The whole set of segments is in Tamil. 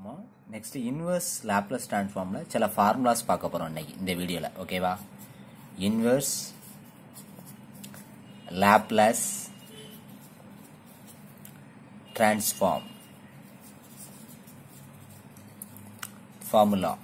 பார்ப்போம் நெக்ஸ்ட் இன்வர்ஸ் லாப்லஸ் டிரான்ஸ்ஃபார்மில் சில ஃபார்முலாஸ் பார்க்க போகிறோம் இன்னைக்கு இந்த வீடியோவில் ஓகேவா inverse Laplace transform formula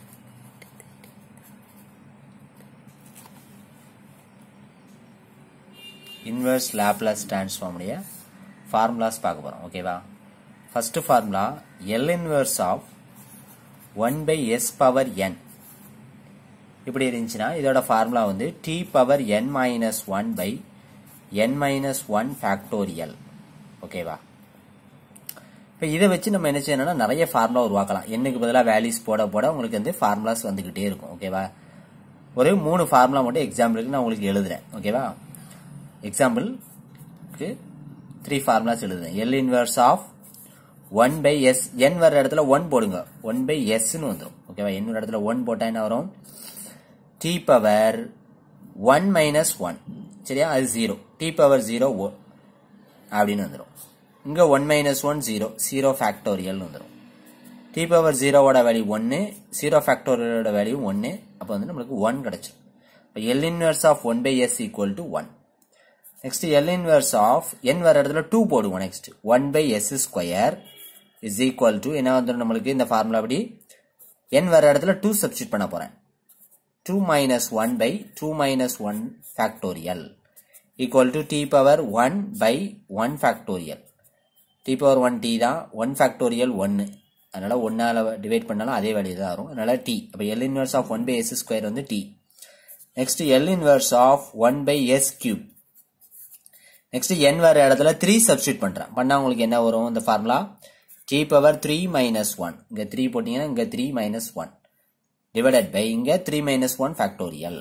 inverse Laplace டிரான்ஸ்ஃபார்முடைய ஃபார்முலாஸ் பார்க்க போகிறோம் ஓகேவா first formula L inverse of one by S power N இப்படி இருந்துச்சுன்னா இதோட ஃபார்முலா வந்து T power N minus one by N minus one factorial ஓகேவா இப்போ இதை வச்சு நம்ம என்ன செய்யணும்னா நிறைய ஃபார்முலா உருவாக்கலாம் எண்ணுக்கு பதிலாக வேல்யூஸ் போட போட உங்களுக்கு வந்து ஃபார்முலாஸ் வந்துக்கிட்டே இருக்கும் ஓகேவா ஒரு மூணு ஃபார்முலா மட்டும் எக்ஸாம்பிளுக்கு நான் உங்களுக்கு எழுதுறேன் ஓகேவா எக்ஸாம்பிளுக்கு த்ரீ ஃபார்முலாஸ் எழுதுறேன் L inverse of one by S N வர இடத்துல ஒன் போடுங்க ஒன் பை எஸ்ன்னு வந்துடும் ஓகேவா என் வர இடத்துல ஒன் போட்டா என்ன வரும் T power one minus one சரியா அது ஜீரோ டி பவர் ஜீரோ ஓ அப்படின்னு வந்துடும் இங்க one minus one zero zero factorial வந்துடும் டி பவர் ஜீரோவோட வேல்யூ ஒன்று ஜீரோ ஃபேக்டோரியலோட வேல்யூ ஒன்று அப்போ வந்து நம்மளுக்கு ஒன் கிடைச்சிடும் இப்போ L inverse of one by S equal to one next L inverse of N வர இடத்துல டூ போடுவோம் next one by S square is equal to என்ன வந்துடும் நம்மளுக்கு இந்த ஃபார்முலா படி என் வர இடத்துல டூ சப்ஸ்டியூட் பண்ண போறேன் two minus one by two minus one factorial equal to T power one by one factorial T power one T தான் ஒன் ஃபேக்டோரியல் ஒன்று அதனால ஒன்னால டிவைட் பண்ணாலும் அதே வேல்யூ தான் வரும் அதனால டி அப்போ L inverse of one by S square வந்து T next L inverse of one by S cube next N வர இடத்துல த்ரீ சப்ஸ்டியூட் பண்றேன் பண்ணா உங்களுக்கு என்ன வரும் இந்த formula T power three minus one இங்க த்ரீ போட்டீங்கன்னா இங்க three minus one divided by இங்க three minus one factorial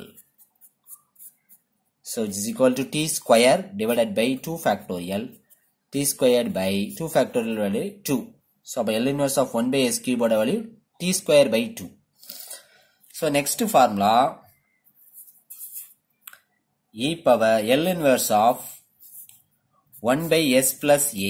so it's equal to T square divided by two factorial T squared by two factorial value two so அப்போ L inverse of one by S கியூபோட value T square by two so next formula e power L inverse of 1 by S plus A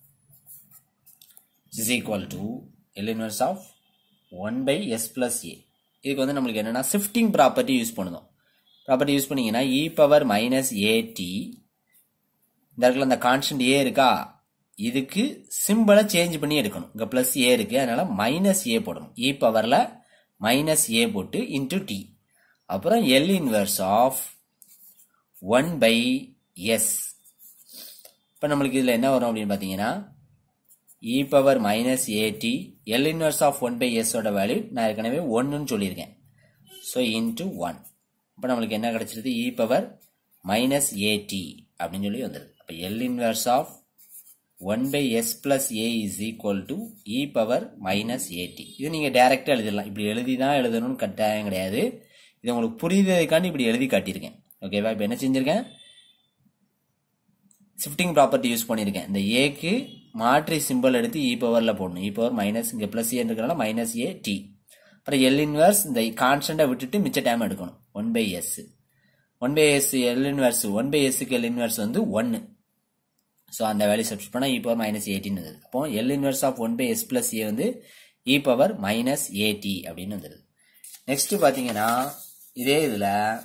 is equal to L inverse of 1 by S plus A இதுக்கு வந்து நம்மளுக்கு என்னன்னா shifting ப்ராப்பர்ட்டி யூஸ் பண்ணணும் ப்ராப்பர்ட்டி யூஸ் பண்ணீங்கன்னா e பவர் மைனஸ் ஏடி இந்த இடத்துல அந்த கான்ஸ்டன்ட் ஏ இருக்கா இதுக்கு சிம்பிளை சேஞ்ச் பண்ணி எடுக்கணும் இங்க பிளஸ் ஏ இருக்கு அதனால மைனஸ் ஏ போடணும் இ பவர்ல மைனஸ் ஏ போட்டு இன்டூ டி அப்புறம் L inverse of one by S இப்போ நம்மளுக்கு இதில் என்ன வரும் அப்படின்னு பார்த்தீங்கன்னா E power minus AD L inverse of one by எஸ்ஸோட வேல்யூ நான் ஏற்கனவே ஒன்றுன்னு சொல்லியிருக்கேன் ஸோ இன்ட்டு ஒன் இப்போ நம்மளுக்கு என்ன கிடைச்சிருது இ பவர் மைனஸ் ஏடி அப்படின்னு சொல்லி வந்துடுது அப்போ L inverse of one by S plus A is equal to E power minus A T இது நீங்கள் டைரெக்டாக எழுதிடலாம் இப்படி எழுதி தான் எழுதணும்னு கட்டாயம் கிடையாது இது உங்களுக்கு புரியுறதுக்காண்டி இப்படி எழுதி காட்டியிருக்கேன் ஓகேவா இப்போ என்ன செஞ்சிருக்கேன் ஷிஃப்டிங் ப்ராப்பர்ட்டி யூஸ் பண்ணியிருக்கேன் இந்த ஏக்கு மாற்றி சிம்பிள் எடுத்து இ பவரில் போடணும் இ பவர் மைனஸ் இங்கே ப்ளஸ் ஏ இருக்கிறனால மைனஸ் ஏ டி அப்புறம் எல் இன்வர்ஸ் இந்த கான்ஸ்டண்ட்டை விட்டுட்டு மிச்ச டைம் எடுக்கணும் one by S one by S L inverse one by எஸ்க்கு எல் இன்வர்ஸ் வந்து ஒன்று ஸோ அந்த வேல்யூ சப்ஸ்ட் பண்ணால் இ பவர் மைனஸ் ஏடின்னு வருது அப்போ L inverse of one by S plus A வந்து இ பவர் மைனஸ் ஏடி அப்படின்னு வந்துடுது நெக்ஸ்ட் பார்த்தீங்கன்னா இதே இதில்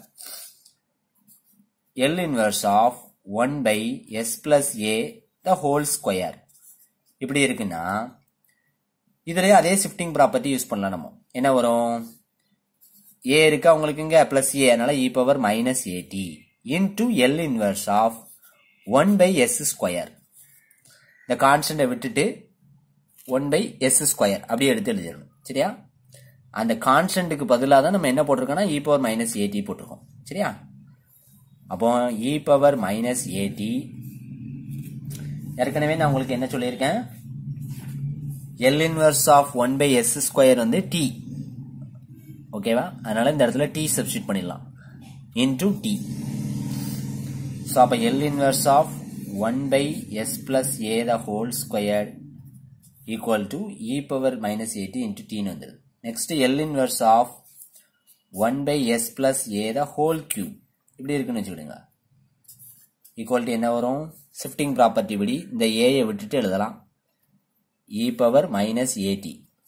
L inverse of 1 by S plus A the whole square இப்படி இருக்குன்னா இதுலயே அதே ஷிஃப்டிங் ப்ராப்பர்ட்டி யூஸ் பண்ணலாம் நம்ம என்ன வரும் ஏ இருக்கு உங்களுக்கு இங்க பிளஸ் ஏ அதனால e power minus a t into L inverse of one by S square இந்த கான்ஸ்டன்டை விட்டுட்டு ஒன் பை எஸ் ஸ்கொயர் அப்படியே எடுத்து எழுதிடணும் சரியா அந்த கான்ஸ்டன்ட்டுக்கு பதிலாக தான் நம்ம என்ன போட்டிருக்கோம்னா இ பவர் மைனஸ் ஏடி போட்டிருக்கோம் சரியா அப்போ இ பவர் மைனஸ் ஏடி ஏற்கனவே நான் உங்களுக்கு என்ன சொல்லியிருக்கேன் L inverse of one by S square வந்து டி ஓகேவா அதனால இந்த இடத்துல டி சப்ஸ்டியூட் பண்ணிடலாம் இன்டூ டி ஸோ அப்போ L inverse of one by S plus a the whole square equal to E power minus a t into டின்னு வந்துடுது next L inverse of one by S plus a the whole cube இப்படி இருக்குன்னு வச்சுக்கிடுங்க ஈக்குவாலிட்டி என்ன வரும் ஷிஃப்டிங் ப்ராப்பர்ட்டி படி இந்த ஏயை விட்டுட்டு எழுதலாம் இ பவர் மைனஸ் ஏடி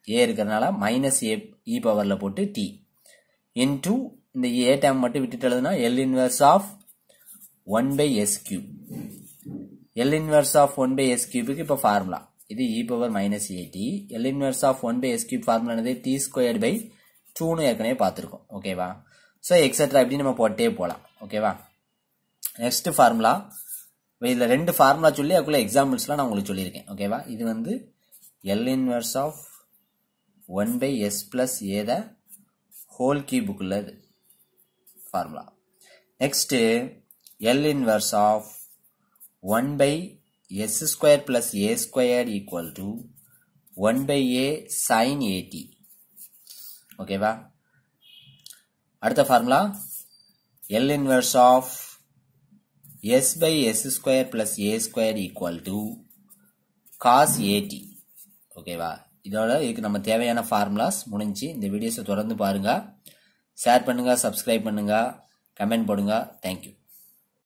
ஏ இருக்கிறதுனால மைனஸ் ஏ இ பவரில் போட்டு டி இன்டூ இந்த ஏ டேம் மட்டும் விட்டுட்டு எழுதுனா L inverse of one by S cube L inverse of one by s கியூபுக்கு இப்போ ஃபார்முலா இது e power minus AD L inverse of one by S cube formula என்னது டி ஸ்கொயர்டு பை டூன்னு ஏற்கனவே பார்த்துருக்கோம் ஓகேவா ஸோ எக்ஸட்ரா இப்படி நம்ம போட்டே போகலாம் ஓகேவா நெக்ஸ்ட் ஃபார்முலா இதில் ரெண்டு ஃபார்முலா சொல்லி அதுக்குள்ள எக்ஸாம்பிள்ஸ்லாம் நான் உங்களுக்கு சொல்லியிருக்கேன் ஓகேவா இது வந்து L inverse of one by S plus a the whole கியூபுக்குள்ள இது formula next L inverse of one by S square plus a square equal to one by a sine a t ஓகேவா அடுத்த formula L inverse of s by S square plus a square equal to cos a t ஓகேவா இதோட இதுக்கு நம்ம தேவையான ஃபார்முலாஸ் முடிஞ்சு இந்த வீடியோஸை தொடர்ந்து பாருங்க ஷேர் பண்ணுங்க சப்ஸ்கிரைப் பண்ணுங்க கமெண்ட் போடுங்க தேங்க்யூ